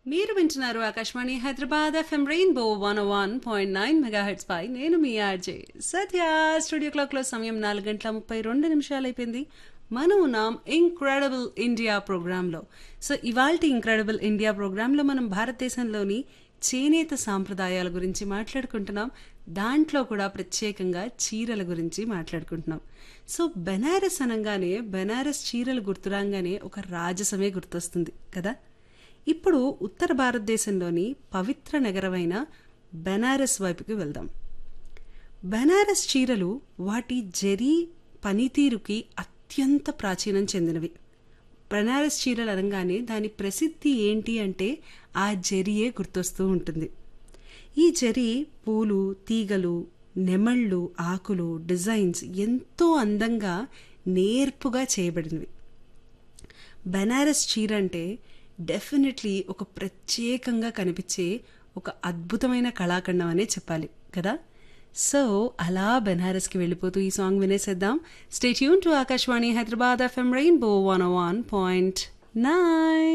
మీరు వింటున్నారు Akashvani Hyderabad FM rainbow one one point nine megahertz పై నేను మీ ఆర్జే సత్య స్టూడియో క్లాక్ లో సమయం నాలుగు గంటల ముప్పై రెండు నిమిషాలు అయిపోయింది మనం ఉన్నాం ఇంక్రెడిబుల్ ఇండియా ప్రోగ్రాంలో సో ఇవాల్టి ఇంక్రెడిబుల్ ఇండియా ప్రోగ్రాంలో మనం భారతదేశంలోని చేనేత సాంప్రదాయాల గురించి మాట్లాడుకుంటున్నాం దాంట్లో కూడా ప్రత్యేకంగా చీరల గురించి మాట్లాడుకుంటున్నాం సో బెనారస్ అనగానే బెనారస్ చీరలు గుర్తురాగానే ఒక రాజసమే గుర్తొస్తుంది కదా ఇప్పుడు ఉత్తర భారతదేశంలోని పవిత్ర నగరమైన బెనారస్ వైపుకి వెళ్దాం బెనారస్ చీరలు వాటి జరీ పనితీరుకి అత్యంత ప్రాచీనం చెందినవి బెనారస్ చీరలు అనగానే దాని ప్రసిద్ధి ఏంటి అంటే ఆ జరియే గుర్తొస్తూ ఉంటుంది ఈ జరీ పూలు తీగలు నెమళ్ళు ఆకులు డిజైన్స్ ఎంతో అందంగా నేర్పుగా చేయబడినవి బెనారస్ చీర అంటే డెఫినెట్లీ ఒక ప్రత్యేకంగా కనిపించే ఒక అద్భుతమైన కళాఖండం అనే చెప్పాలి కదా సో అలా బెనారస్కి వెళ్ళిపోతూ ఈ సాంగ్ వినేసేద్దాం stay tuned to Akashvani Hyderabad FM rainbow one one point nine